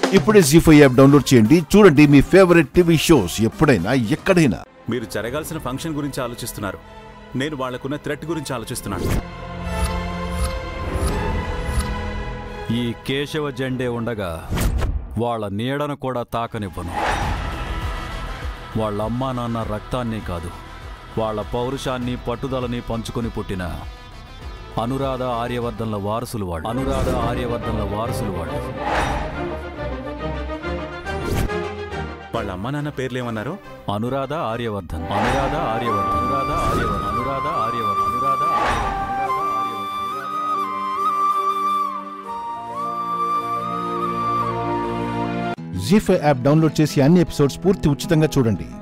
ఇప్పుడే G five app download చేయండి చూడండి మీ ఫేవరెట్ టీవీ షోస్ ఎప్పుడైనా ఎక్కడైనా మీరు జరగాల్సిన ఫంక్షన్ గురించి ఆలోచిస్తున్నారు నేను వాళ్లకున్న థ్రెట్ గురించి ఆలోచిస్తున్నాను ఈ కేశవ జెండే ఉండగా వాళ్ళ నీడను కూడా తాకనివ్వను వాళ్ళ అమ్మా నాన్న రక్తాన్ని కాదు వాళ్ళ పౌరుషాన్ని పట్టుదలని పంచుకొని పుట్టిన అనురాధ ఆర్యవర్ధన్ల వారసులు వాళ్ళు అనురాధ ఆర్యవర్ధన్ల వారసులు వాళ్ళు వాళ్ళ అమ్మా నాన్న పేర్లు ఏమన్నారు Anuradha Aryavardhan Anuradha Aryavardhan Anuradha Aryavardhan Anuradha Aryavardhan Anuradha Zee five app download చేసి అన్ని ఎపిసోడ్స్ పూర్తి ఉచితంగా చూడండి